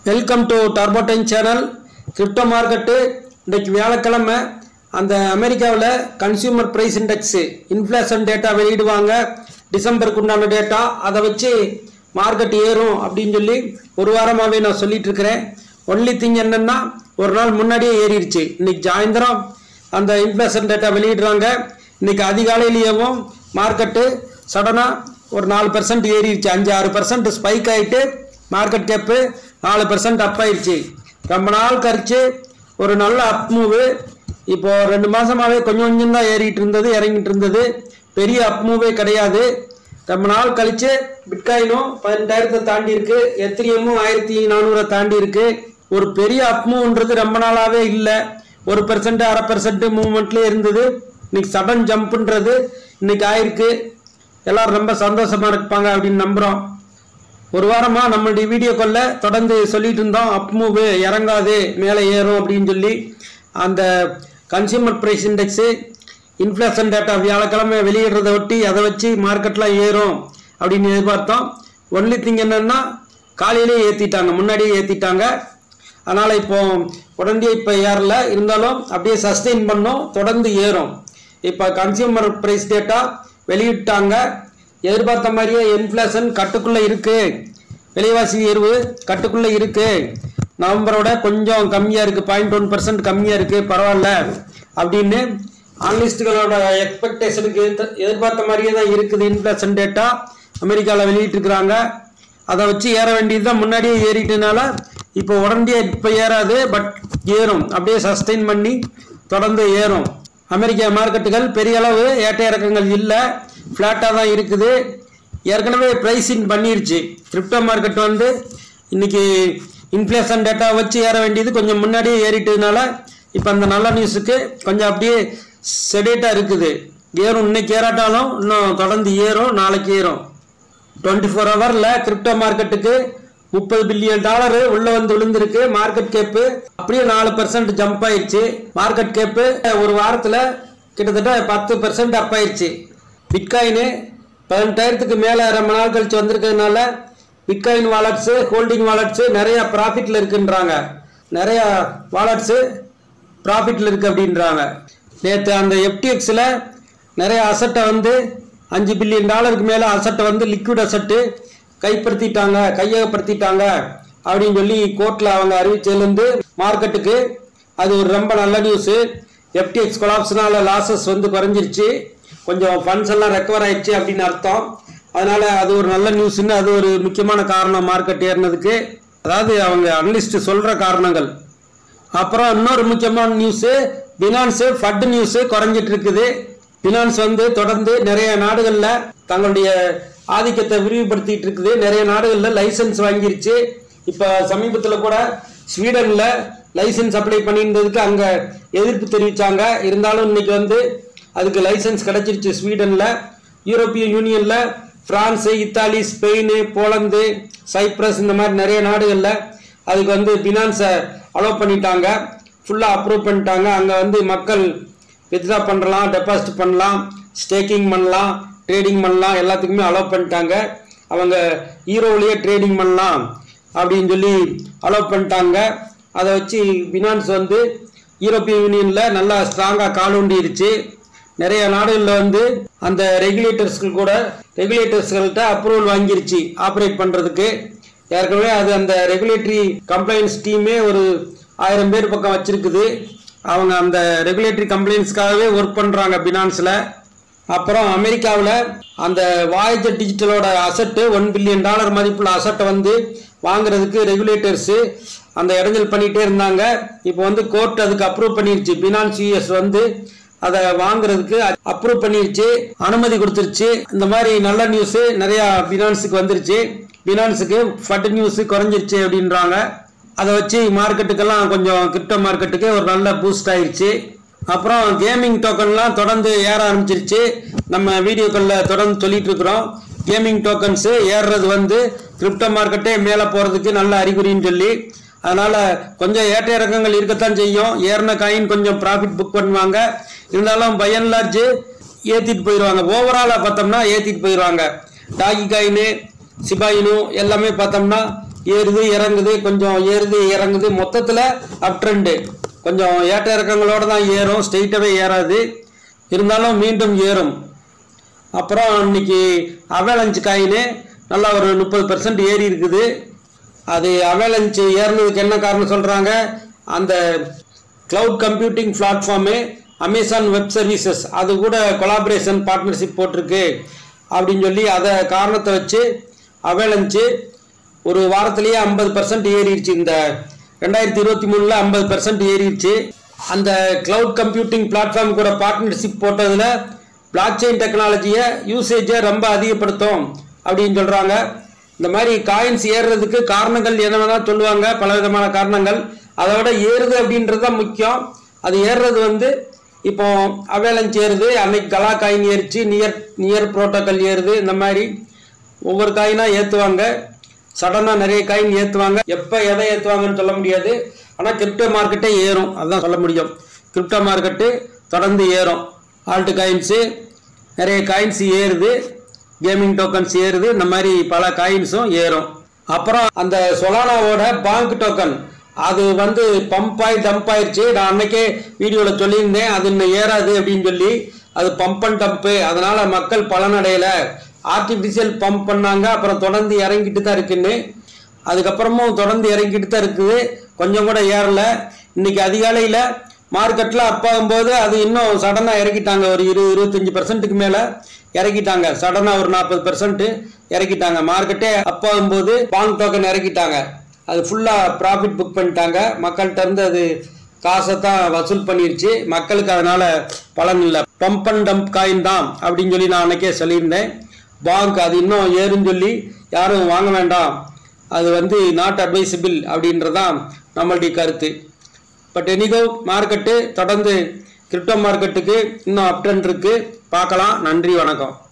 welcome to Turbodyne channel crypto market இன்றைக்கு வியாழக்கிழமை அந்த அமெரிக்காவில் consumer price index inflation data வெளியிடுவாங்க டிசம்பருக்கு உண்டான டேட்டா அதை வச்சு மார்க்கெட் ஏறும் அப்படின்னு சொல்லி ஒரு வாரமாகவே நான் சொல்லிட்டு இருக்கிறேன் ஒன்லி திங் என்னன்னா ஒரு நாள் முன்னாடியே ஏறிடுச்சு இன்னைக்கு சாயந்தரம் அந்த இன்ஃப்ளேஷன் டேட்டா வெளியிடுறாங்க இன்னைக்கு அதிகாலையிலேயும் மார்க்கெட்டு சடனாக ஒரு நாலு பர்சன்ட் ஏறிடுச்சு அஞ்சு ஆறு பர்சன்ட் ஸ்பைக் ஆகிட்டு மார்க்கெட் கேப்பு நாலு பர்சன்ட் அப் ஆயிடுச்சு ரொம்ப நாள் கழிச்சு ஒரு நல்ல அப் மூவு இப்போ ரெண்டு மாசமாவே கொஞ்சம் கொஞ்சம் தான் ஏறிட்டு இருந்தது இறங்கிட்டு இருந்தது பெரிய அப் மூவே கிடையாது ரொம்ப நாள் கழிச்சு பிட்காயினும் பதினெட்டாயிரத்தை தாண்டி இருக்கு எத்திரியமும் ஆயிரத்தி நானூறை தாண்டி இருக்கு ஒரு பெரிய அப் மூவ்ன்றது ரொம்ப நாளாவே இல்லை ஒரு பர்சன்ட் அரை பர்சன்ட் மூவ்மெண்ட்லேயே இருந்தது இன்னைக்கு சடன் ஜம்ப்ன்றது இன்னைக்கு ஆயிருக்கு எல்லாரும் ரொம்ப சந்தோஷமா இருப்பாங்க அப்படின்னு நம்புறோம் ஒரு வாரமா நம்மளுடைய வீடியோக்குள்ள தொடர்ந்து சொல்லிட்டு இருந்தோம் அப் மூவ் இறங்காது மேலே ஏறும் அப்படின்னு சொல்லி அந்த consumer price index inflation data வியாழக்கிழமை வெளியிடுறதை ஒட்டி அதை வச்சு மார்க்கெட்லாம் ஏறும் அப்படின்னு எதிர்பார்த்தோம் ஒன்லி திங் என்னன்னா காலையிலே ஏற்றிட்டாங்க முன்னாடியே ஏற்றிட்டாங்க அதனால் இப்போ உடனே இப்போ ஏறல இருந்தாலும் அப்படியே சஸ்டெயின் பண்ணோம் தொடர்ந்து ஏறும் இப்போ கன்சியூமர் ப்ரைஸ் டேட்டா வெளியிட்டாங்க எதிர்பார்த்த மாதிரியே இன்ஃப்ளேஷன் கட்டுக்குள்ளே இருக்கு விலைவாசி உயர்வு கட்டுக்குள்ளே இருக்கு நவம்பரோட கொஞ்சம் கம்மியாக இருக்குது பாயிண்ட் ஒன் பர்சன்ட் கம்மியாக இருக்குது பரவாயில்ல அப்படின்னு அனலிஸ்ட்டுகளோட எக்ஸ்பெக்டேஷனுக்கு எதிர்பார்த்த மாதிரியே தான் இருக்குது இன்ஃப்ளேஷன் டேட்டா அமெரிக்காவில் வெளியிட்டிருக்கிறாங்க அதை வச்சு ஏற வேண்டியது தான் முன்னாடியே ஏறிட்டனால இப்போ உடனடியே இப்போ ஏறாது பட் ஏறும் அப்படியே சஸ்டெயின் பண்ணி தொடர்ந்து ஏறும் அமெரிக்க மார்க்கெட்டுகள் பெரிய அளவு ஏற்ற இறக்கங்கள் இல்லை ஃப்ளாட்டாக தான் இருக்குது ஏற்கனவே ப்ரைஸிங் பண்ணிருச்சு கிரிப்டோ மார்க்கெட் வந்து இன்னைக்கு இன்ஃப்ளேஷன் டேட்டா வச்சு ஏற வேண்டியது கொஞ்சம் முன்னாடியே ஏறிட்டதுனால இப்போ அந்த நல்ல நியூஸுக்கு கொஞ்சம் அப்படியே செடேட்டாக இருக்குது ஏறும் இன்னைக்கு ஏறாட்டாலும் இன்னும் தொடர்ந்து ஏறும் நாளைக்கு ஏறும் டுவெண்ட்டி ஃபோர் ஹவரில் கிரிப்டோ மார்க்கெட்டுக்கு முப்பது பில்லியன் டாலரு உள்ள வந்து விழுந்திருக்கு மார்க்கெட் கேப்பு அப்படியே நாலு பர்சன்ட் ஜம்ப் ஆயிடுச்சு மார்க்கெட் கேப்பு ஒரு வாரத்தில் கிட்டத்தட்ட பத்து பர்சன்ட் அப் ஆயிடுச்சு பிட்காயின் பதினெட்டாயிரத்துக்கு மேலே ரொம்ப நாள் கழிச்சு வந்திருக்கிறதுனால பிட்காயின் வாலெட்ஸு ஹோல்டிங் வாலெட்ஸு நிறைய ப்ராஃபிட்டில் இருக்குன்றாங்க நிறைய வாலெட்ஸு ப்ராஃபிட்டில் இருக்கு அப்படின்றாங்க நேற்று அந்த எஃப்டிஎக்ஸில் நிறைய அசட்டை வந்து அஞ்சு பில்லியன் டாலருக்கு மேலே அசட்டை வந்து லிக்விட் அசட்டு கைப்படுத்திட்டாங்க கையகப்படுத்திட்டாங்க அப்படின்னு சொல்லி கோர்ட்டில் அவங்க அறிவிச்சதுலேருந்து மார்க்கெட்டுக்கு அது ஒரு ரொம்ப நல்ல நியூஸு எஃப்டிஎக்ஸ் கொலாப்ஸ்னால லாசஸ் வந்து குறைஞ்சிருச்சு கொஞ்சம் ஃபண்ட்ஸ் எல்லாம் ரெக்கவர் ஆயிடுச்சு அப்படின்னு அர்த்தம் அதனால அது ஒரு நல்ல நியூஸ்னு அது ஒரு முக்கியமான காரணம் மார்க்கெட் ஏறினதுக்கு அதாவது அவங்க அனலிஸ்ட் சொல்ற காரணங்கள் அப்புறம் இன்னொரு முக்கியமான நியூஸு பினான்ஸு ஃபட் நியூஸு குறைஞ்சிட்டு இருக்குது பினான்ஸ் வந்து தொடர்ந்து நிறைய நாடுகளில் தங்களுடைய ஆதிக்கத்தை விரிவுபடுத்திட்டு இருக்குது நிறைய நாடுகளில் லைசன்ஸ் வாங்கிருச்சு இப்போ சமீபத்தில் கூட ஸ்வீடனில் லைசன்ஸ் அப்ளை பண்ணியிருந்ததுக்கு அங்கே எதிர்ப்பு தெரிவித்தாங்க இருந்தாலும் இன்னைக்கு வந்து அதுக்கு லைசன்ஸ் கிடைச்சிருச்சு ஸ்வீடனில் யூரோப்பிய யூனியனில் France Italy Spain Poland Cyprus இந்த மாதிரி நிறைய நாடுகளில் அதுக்கு வந்து பினான்ஸை அலோவ் பண்ணிட்டாங்க ஃபுல்லாக அப்ரூவ் பண்ணிட்டாங்க அங்கே வந்து மக்கள் வித்ட்ரா பண்ணலாம் டெபாசிட் பண்ணலாம் ஸ்டேக்கிங் பண்ணலாம் ட்ரேடிங் பண்ணலாம் எல்லாத்துக்குமே அலோவ் பண்ணிட்டாங்க அவங்க ஈரோவிலேயே ட்ரேடிங் பண்ணலாம் அப்படின்னு சொல்லி அலோவ் பண்ணிட்டாங்க அதை வச்சு பினான்ஸ் வந்து யூரோப்பிய யூனியனில் நல்லா ஸ்ட்ராங்காக கால் ஊண்டிருச்சு நிறைய நாடுகளில் வந்து அந்த ரெகுலேட்டர்ஸ்கள் கூட ரெகுலேட்டர்ஸ்கள்கிட்ட அப்ரூவல் வாங்கிருச்சு ஆப்ரேட் பண்ணுறதுக்கு ஏற்கனவே அது அந்த ரெகுலேட்டரி கம்ப்ளைண்ட்ஸ் டீமே ஒரு ஆயிரம் பேர் பக்கம் வச்சிருக்குது அவங்க அந்த ரெகுலேட்டரி கம்ப்ளைண்ட்ஸ்க்காகவே ஒர்க் பண்ணுறாங்க பினான்ஸில் அப்புறம் அமெரிக்காவில் அந்த வாய்ஜர் டிஜிட்டலோட அசட்டு ஒன் பில்லியன் டாலர் மதிப்புள்ள அசட்டை வந்து வாங்குறதுக்கு ரெகுலேட்டர்ஸு அந்த இடைஞ்சல் பண்ணிகிட்டே இருந்தாங்க இப்போ வந்து கோர்ட் அதுக்கு அப்ரூவ் பண்ணிருச்சு பினான்ஸ் யூஎஸ் வந்து அதை வாங்குறதுக்கு அப்ரூவ் பண்ணிருச்சு அனுமதி கொடுத்துருச்சு இந்த மாதிரி நல்ல நியூஸு நிறையா பினான்ஸுக்கு வந்துருச்சு பினான்ஸுக்கு ஃபட் நியூஸு குறைஞ்சிருச்சு அப்படின்றாங்க அதை வச்சு மார்க்கெட்டுக்கெல்லாம் கொஞ்சம் கிரிப்டோ மார்க்கெட்டுக்கு ஒரு நல்ல பூஸ்ட் ஆயிடுச்சு அப்புறம் கேமிங் டோக்கன்லாம் தொடர்ந்து ஏற ஆரம்பிச்சிருச்சு நம்ம வீடியோக்களில் தொடர்ந்து சொல்லிட்டு இருக்கிறோம் கேமிங் டோக்கன்ஸு ஏறுறது வந்து கிரிப்டோ மார்க்கெட்டே மேலே போகிறதுக்கு நல்ல அறிகுறின்னு சொல்லி அதனால் கொஞ்சம் ஏற்ற இறக்கங்கள் இருக்கத்தான் செய்யும் ஏறின காயின் கொஞ்சம் ப்ராஃபிட் புக் பண்ணுவாங்க இருந்தாலும் பை அண்ட் லார்ஜ் ஏற்றிட்டு போயிடுவாங்க ஓவராலாக பார்த்தோம்னா ஏற்றிட்டு போயிடுவாங்க டாகி காயின் சிபாயினு எல்லாமே பார்த்தோம்னா ஏறுது இறங்குது கொஞ்சம் ஏறுது இறங்குது மொத்தத்தில் அப் ட்ரெண்டு கொஞ்சம் ஏற்ற இறக்கங்களோட தான் ஏறும் ஸ்ட்ரெயிட்டாகவே ஏறாது இருந்தாலும் மீண்டும் ஏறும் அப்புறம் இன்னைக்கு அவலஞ்ச் காயின் நல்லா ஒரு முப்பது பெர்சன்ட் ஏறி இருக்குது அது அவலஞ்ச் ஏறினதுக்கு என்ன காரணம் சொல்கிறாங்க அந்த cloud computing platform Amazon web services அது கூட கொலாபரேஷன் பார்ட்னர்ஷிப் போட்டிருக்கு அப்படின்னு சொல்லி அதை காரணத்தை வச்சு அவலஞ்சு ஒரு வாரத்திலேயே ஐம்பது பர்சன்ட் ஏறிடுச்சு இந்த ரெண்டாயிரத்தி இருபத்தி மூணில் ஐம்பது பர்சன்ட் ஏறிடுச்சு அந்த கிளவுட் கம்ப்யூட்டிங் பிளாட்ஃபார்ம் கூட பார்ட்னர்ஷிப் போட்டதில் பிளாக் செயின் டெக்னாலஜியை யூசேஜை ரொம்ப அதிகப்படுத்தும் அப்படின்னு சொல்கிறாங்க இந்த மாதிரி காயின்ஸ் ஏறுறதுக்கு காரணங்கள் என்ன வேணால் சொல்லுவாங்க பல விதமான காரணங்கள் அதை விட ஏறுது அப்படின்றது தான் முக்கியம் அது ஏறுறது வந்து இப்போ அவேலன்ஸ் ஏறுது அன்னைக்கு கலா காயின் ஏறிச்சு நியர் நியர் புரோட்டோக்கால் ஏறுது இந்த மாதிரி ஒவ்வொரு காயினாக ஏற்றுவாங்க சடனாக நிறைய காயின் ஏற்றுவாங்க எப்போ எதை ஏற்றுவாங்கன்னு சொல்ல முடியாது ஆனால் கிரிப்டோ மார்க்கெட்டே ஏறும் அதுதான் சொல்ல முடியும் கிரிப்டோ மார்க்கெட்டு தொடர்ந்து ஏறும் ஆல்ட்டு காயின்ஸு நிறைய காயின்ஸ் ஏறுது கேமிங் டோக்கன்ஸ் ஏறுது இந்த மாதிரி பல காயின்ஸும் ஏறும் அப்புறம் அந்த சொலானாவோட பாங்க் டோக்கன் அது வந்து பம்ப் ஆகி டம்ப் ஆயிடுச்சு நான் அன்னைக்கே வீடியோவில் சொல்லியிருந்தேன் அது இன்னும் ஏறாது அப்படின்னு சொல்லி அது பம்ப் அண்ட் டம்ப்பு அதனால மக்கள் பலனடையலை ஆர்டிஃபிஷியல் பம்ப் பண்ணாங்க அப்புறம் தொடர்ந்து இறங்கிட்டு தான் இருக்குன்னு அதுக்கப்புறமும் தொடர்ந்து இறங்கிட்டு தான் இருக்குது கொஞ்சம் கூட ஏறல இன்னைக்கு அதிகாலையில் மார்க்கெட்டில் அப்பாகும்போது அது இன்னும் சடனாக இறக்கிட்டாங்க ஒரு இருபது இருபத்தஞ்சி பர்சன்ட்டுக்கு மேலே இறக்கிட்டாங்க சடனாக ஒரு நாற்பது பர்சன்ட் இறக்கிட்டாங்க மார்க்கெட்டே அப்பாகும்போது பாங் டோக்கன் இறக்கிட்டாங்க அது ஃபுல்லாக ப்ராஃபிட் புக் பண்ணிட்டாங்க மக்கள்கிட்ட இருந்து அது காசை தான் வசூல் பண்ணிருச்சு மக்களுக்கு அதனால பலன் இல்லை பம்ப் அண்ட் டம்ப் காயின் தான் அப்படின்னு சொல்லி நான் அன்னைக்கே சொல்லியிருந்தேன் பாங்க் அது இன்னும் ஏறுன்னு சொல்லி யாரும் வாங்க வேண்டாம் அது வந்து நாட் அட்வைசபிள் அப்படின்றதான் நம்மளுடைய கருத்து பட் எனிகோ மார்க்கெட்டு தொடர்ந்து கிரிப்டோ மார்க்கெட்டுக்கு இன்னும் அப்டன் இருக்கு பார்க்கலாம் நன்றி வணக்கம்